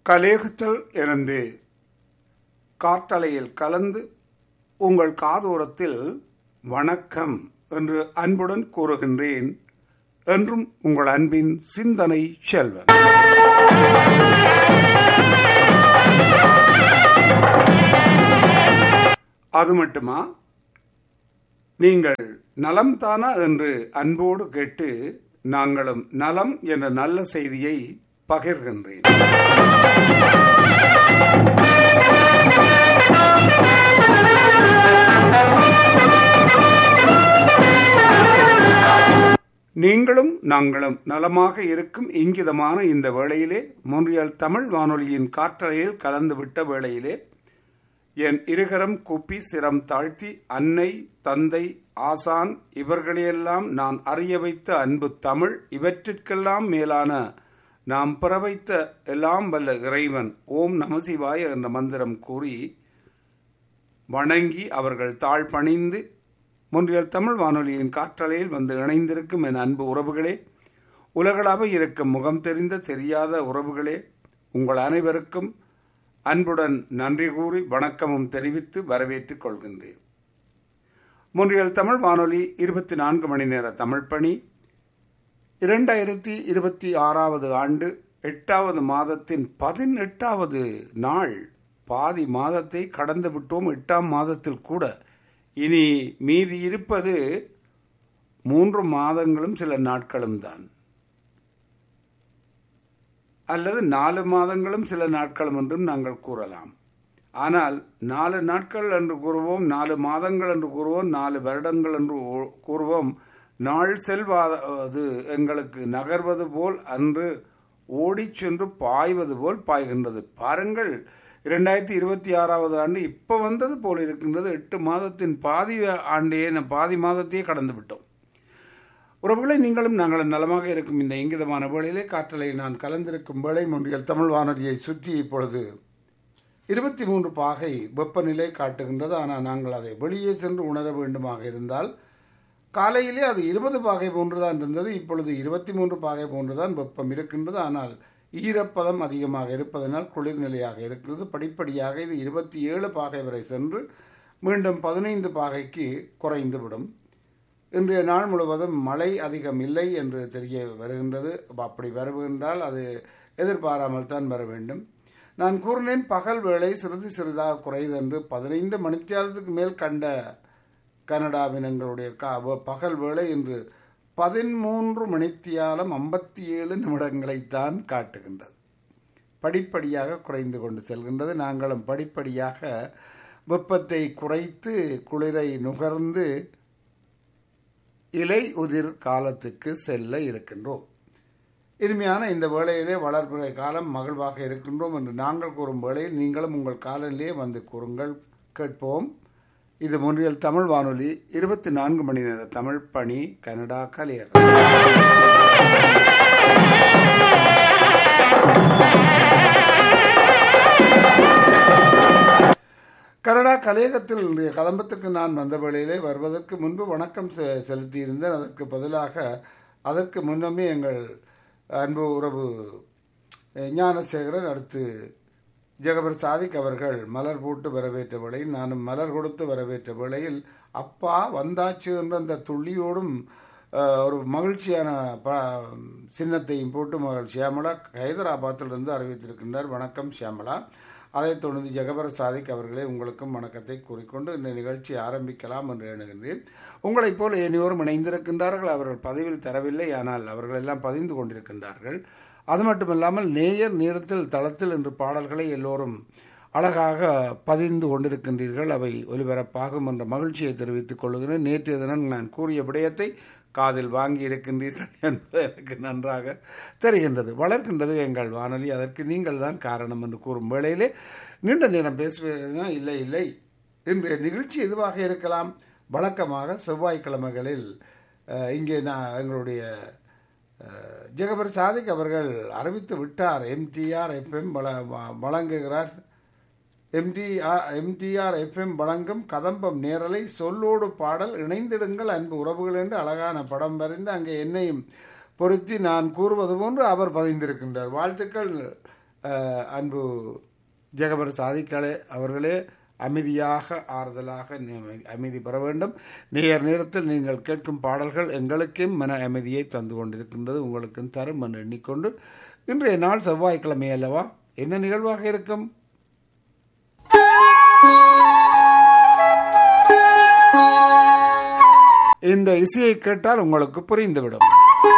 கலேகத்தல் இருந்து காற்றலையில் கலந்து உங்கள் காதோரத்தில் வணக்கம் என்று அன்புடன் கூறுகின்றேன் என்றும் உங்கள் அன்பின் சிந்தனை செல்வன் அது மட்டுமா நீங்கள் நலம் தானா என்று அன்போடு கேட்டு நாங்களும் நலம் என்ற நல்ல செய்தியை பகிர்கின்றேன் நீங்களும் நாங்களும் நலமாக இருக்கும் இங்கிதமான இந்த வேளையிலே மொன்றியல் தமிழ் வானொலியின் காற்றலையில் கலந்துவிட்ட வேளையிலே என் இருகரம் கூப்பி சிரம் தாழ்த்தி அன்னை தந்தை ஆசான் இவர்களையெல்லாம் நான் அறிய வைத்த அன்பு தமிழ் இவற்றிற்கெல்லாம் மேலான நாம் பெற வைத்த எல்லாம் வல்ல இறைவன் ஓம் நமசிவாய என்ற மந்திரம் கூறி வணங்கி அவர்கள் தாழ் பணிந்து முன்றியல் தமிழ் வானொலியின் காற்றலையில் வந்து இணைந்திருக்கும் என் அன்பு உறவுகளே உலகளாக இருக்கும் முகம் தெரிந்த தெரியாத உறவுகளே உங்கள் அனைவருக்கும் அன்புடன் நன்றி கூறி வணக்கமும் தெரிவித்து வரவேற்றுக் கொள்கின்றேன் முன்றியல் தமிழ் வானொலி இருபத்தி நான்கு மணி நேர தமிழ் பணி இரண்டாயிரத்தி இருபத்தி ஆறாவது ஆண்டு எட்டாவது மாதத்தின் பதினெட்டாவது நாள் பாதி மாதத்தை கடந்து விட்டோம் எட்டாம் மாதத்தில் கூட இனி மீதி இருப்பது மூன்று மாதங்களும் சில நாட்களும் தான் அல்லது நாலு மாதங்களும் சில நாட்களும் என்றும் நாங்கள் கூறலாம் ஆனால் நாலு நாட்கள் என்று கூறுவோம் நாலு மாதங்கள் என்று கூறுவோம் நாலு வருடங்கள் என்று கூறுவோம் நாள் செல்வாது எங்களுக்கு நகர்வது போல் அன்று ஓடிச் சென்று பாய்வது போல் பாய்கின்றது பாருங்கள் இரண்டாயிரத்தி இருபத்தி ஆறாவது ஆண்டு இப்போ வந்தது போல் இருக்கின்றது எட்டு மாதத்தின் பாதி ஆண்டையே பாதி மாதத்தையே கடந்து விட்டோம் உறவுகளை நீங்களும் நாங்களும் நலமாக இருக்கும் இந்த இங்கிதமான வேளையிலே காற்றலை நான் கலந்திருக்கும் வேளை முன்றியல் தமிழ் வானொலியை சுற்றி இப்பொழுது இருபத்தி மூன்று பாகை வெப்பநிலை காட்டுகின்றது ஆனால் நாங்கள் அதை வெளியே சென்று உணர வேண்டுமாக இருந்தால் காலையிலே அது இருபது பாகை போன்றுதான் இருந்தது இப்பொழுது இருபத்தி மூன்று பாகை போன்றுதான் வெப்பம் இருக்கின்றது ஆனால் ஈரப்பதம் அதிகமாக இருப்பதனால் குளிர்நிலையாக இருக்கிறது படிப்படியாக இது இருபத்தி ஏழு பாகை வரை சென்று மீண்டும் பதினைந்து பாகைக்கு குறைந்துவிடும் இன்றைய நாள் முழுவதும் மழை அதிகம் இல்லை என்று தெரிய வருகின்றது அப்படி வருகின்றால் அது எதிர்பாராமல் தான் வர வேண்டும் நான் கூறினேன் பகல் வேளை சிறிது சிறிதாக குறையுது என்று பதினைந்து மணித்தியாலத்துக்கு மேல் கண்ட கனடாவினங்களுடைய பகல் வேளை இன்று பதிமூன்று மணித்தியாலம் ஐம்பத்தி ஏழு நிமிடங்களைத்தான் காட்டுகின்றது படிப்படியாக குறைந்து கொண்டு செல்கின்றது நாங்களும் படிப்படியாக வெப்பத்தை குறைத்து குளிரை நுகர்ந்து இலை உதிர் காலத்துக்கு செல்ல இருக்கின்றோம் இனிமையான இந்த வேளையிலே வளர்ப்புறை காலம் மகிழ்வாக இருக்கின்றோம் என்று நாங்கள் கூறும் வேளையில் நீங்களும் உங்கள் காலையிலே வந்து கூறுங்கள் கேட்போம் இது முன்றியல் தமிழ் வானொலி இருபத்தி நான்கு மணி நேர தமிழ் பணி கனடா கலியர் கனடா கலையகத்தில் இன்றைய கதம்பத்துக்கு நான் வந்த வேளையிலே வருவதற்கு முன்பு வணக்கம் செலுத்தியிருந்தேன் அதற்கு பதிலாக அதற்கு முன்னமே எங்கள் அன்பு உறவு ஞானசேகரன் அடுத்து ஜெகபர் சாதிக் அவர்கள் மலர் போட்டு வரவேற்ற வேளையில் நானும் மலர் கொடுத்து வரவேற்ற வேளையில் அப்பா வந்தாச்சு என்ற அந்த துள்ளியோடும் ஒரு மகிழ்ச்சியான ப சின்னத்தையும் போட்டு மகள் ஷியாமலா ஹைதராபாத்திலிருந்து அறிவித்திருக்கின்றார் வணக்கம் ஷியாமலா அதைத் தொடர்ந்து ஜெகபர் சாதிக் அவர்களே உங்களுக்கும் வணக்கத்தை கூறிக்கொண்டு இந்த நிகழ்ச்சி ஆரம்பிக்கலாம் என்று எண்ணுகின்றேன் உங்களைப் போல் இனியோரும் இணைந்திருக்கின்றார்கள் அவர்கள் பதிவில் தரவில்லை ஆனால் அவர்கள் எல்லாம் பதிந்து கொண்டிருக்கின்றார்கள் அது மட்டுமில்லாமல் நேயர் நேரத்தில் தளத்தில் என்று பாடல்களை எல்லோரும் அழகாக பதிந்து கொண்டிருக்கின்றீர்கள் அவை ஒலிபரப்பாகும் என்ற மகிழ்ச்சியை தெரிவித்துக் கொள்கிறேன் நேற்றைய தினம் நான் கூறிய விடயத்தை காதில் வாங்கி இருக்கின்றீர்கள் என்பது எனக்கு நன்றாக தெரிகின்றது வளர்க்கின்றது எங்கள் வானொலி அதற்கு நீங்கள் தான் காரணம் என்று கூறும் வேளையிலே நீண்ட நேரம் பேசுவதுனா இல்லை இல்லை இன்றைய நிகழ்ச்சி எதுவாக இருக்கலாம் வழக்கமாக செவ்வாய்க்கிழமைகளில் இங்கே நான் எங்களுடைய ஜெகபர் சாதிக் அவர்கள் அறிவித்து விட்டார் எம்டிஆர் எஃப்எம் வழங்குகிறார் எம்டிஆர் எம்டிஆர் எஃப்எம் வழங்கும் கதம்பம் நேரலை சொல்லோடு பாடல் இணைந்திடுங்கள் அன்பு உறவுகள் என்று அழகான படம் வரைந்து அங்கே என்னையும் பொருத்தி நான் கூறுவது போன்று அவர் பதிந்திருக்கின்றார் வாழ்த்துக்கள் அஹ், அன்பு ஜெகபர் சாதிக்கலே அவர்களே அமைதியாக ஆறுதலாக நிமை- அமைதி பெற வேண்டும் நேர் நேரத்தில் நீங்கள் கேட்கும் பாடல்கள் எங்களுக்கும் மன அமைதியை தந்து கொண்டிருக்கின்றது உங்களுக்கும் தரும் என்று எண்ணிக்கொண்டு இன்றைய நாள் செவ்வாய்க்கிழமை அல்லவா என்ன நிகழ்வாக இருக்கும் இந்த இசையை கேட்டால் உங்களுக்கு புரிந்துவிடும்